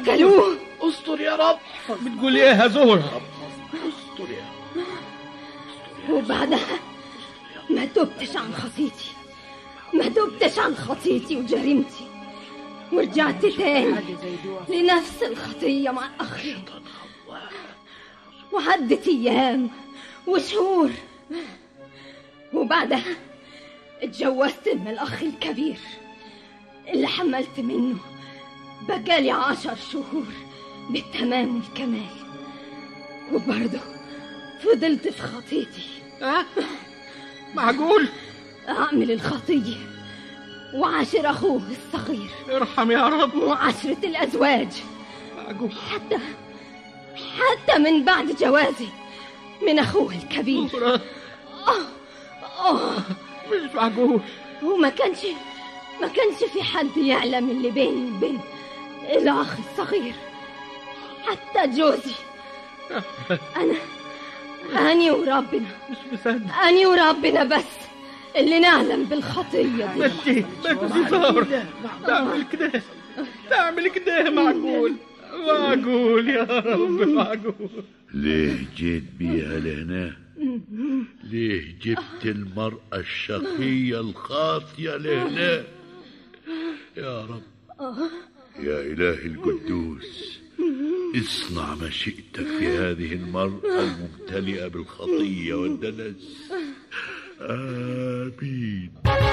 أكلوه استر يا رب بتقول ايه يا زهرة استر يا وبعدها ما تبتش عن خطيتي ما تبتش عن خطيتي وجريمتي ورجعت تاني لنفس الخطية مع أخي وعدت أيام وشهور وبعدها اتجوزت من الأخ الكبير اللي حملت منه بقالي عشر شهور بالتمام والكمال وبرضه فضلت في خطيتي ها معقول أعمل الخطية وعاشر أخوه الصغير ارحم يا رب وعشرة الأزواج معقول حتى حتى من بعد جوازي من أخوه الكبير زهرة آه مش معقول وما كانش ما كانش في حد يعلم اللي بيني وبين الأخ الصغير حتى جوزي أنا أني وربنا مش مصدق أني وربنا بس اللي نعلم بالخطية دي بس بس زهرة تعمل كده تعمل كده معقول معقول يا رب معقول ليه جيت بيها لهنا ليه جبت المرأة الشقية الخاطية لهنا يا رب يا إله القدوس اصنع ما شئت في هذه المرأة الممتلئة بالخطية والدنس آمين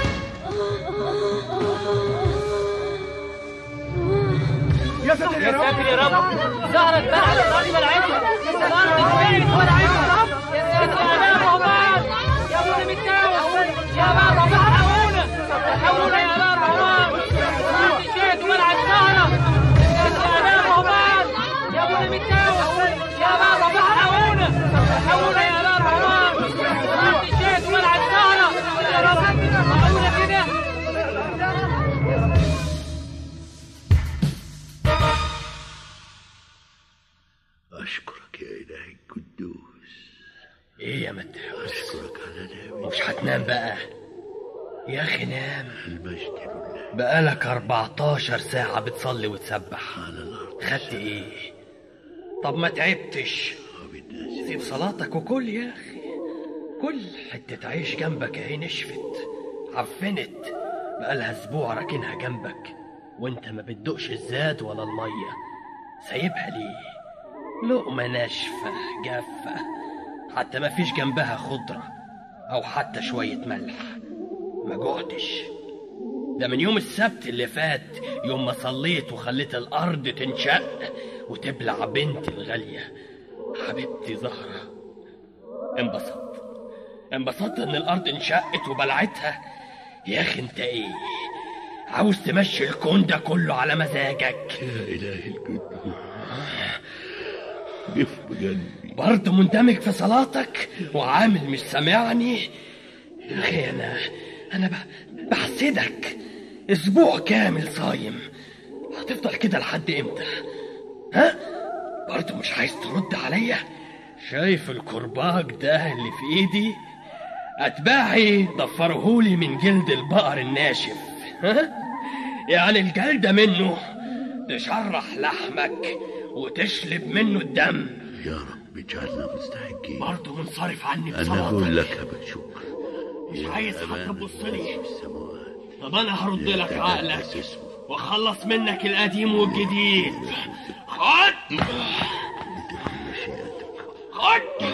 يا ساتر يا رب زهرة بقى الأرض بلعتها الأرض اتبعت ولعتها يا ساتر يا رهبان يا ابو متاوس يا بابا الحقونا الحقونا يا بابا رهبان الأرض اتبعت ولعت زهرة يا ساتر يا رهبان يا ابو متاوس يا بابا الحقونا الحقونا يا بابا رهبان الأرض اتبعت ولعت زهرة يا رب الحقونا كده أشكرك يا إله القدوس ايه يا متاوس أشكرك على نعمة مش هتنام بقى يا اخي نام المجد لله بقالك 14 ساعة بتصلي وتسبح على الأرض خدت ايه طب ما تعبتش وبالناس سيب صلاتك وكل يا اخي كل حتة عيش جنبك اهي نشفت عفنت بقالها اسبوع راكنها جنبك وانت ما بتدوقش الزاد ولا المية سايبها ليه لقمة ناشفة جافة حتى ما فيش جنبها خضرة أو حتى شوية ملح ما جوعتش ده من يوم السبت اللي فات يوم ما صليت وخليت الأرض تنشق وتبلع بنتي الغالية حبيبتي زهرة انبسطت انبسطت ان الأرض انشقت وبلعتها يا أخي انت ايه عاوز تمشي الكون ده كله على مزاجك يا إله القدوس قف بقلبي برضه مندمج في صلاتك وعامل مش سامعني يا اخي انا انا ب- بحسدك اسبوع كامل صايم هتفضل كده لحد امتى ها برضه مش عايز ترد عليا شايف الكرباج ده اللي في ايدي اتباعي ضفرهولي من جلد البقر الناشف ها يعني الجلدة منه تشرح لحمك وتشلب منه الدم يا رب اجعلنا مستحقين برضه منصرف عني أنا بصلاتك أقول لك أبا شكر مش عايز حتى أمانة تبص لي السماوات طب انا هرد يا لك أبا عقلك اسمه. واخلص منك القديم والجديد خد مشيئتك خد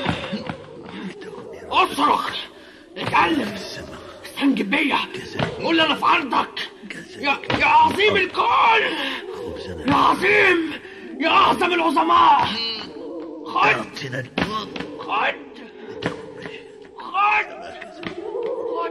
اصرخ اتعلم استنجد بيا قول انا في عرضك يا يا عظيم الكون يا عظيم يا اعظم العظماء خد أعطنا الفضل خد خد خد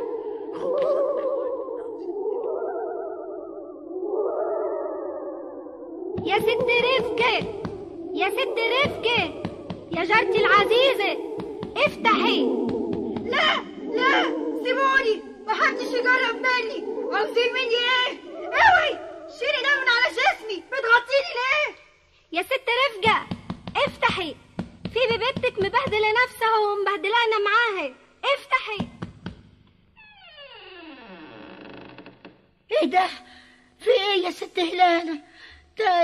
يا ست رفكة يا ست رفكة يا جارتي العزيزة افتحي لا لا سيبوني محدش يقرب مني عاوزين مني ايه اوعي شيلي ده من على جسمي بتغطيني ليه يا ست رفقة افتحي في بيبتك مبهدلة نفسها ومبهدلانا معاها افتحي ايه ده في ايه يا ست هلالة ده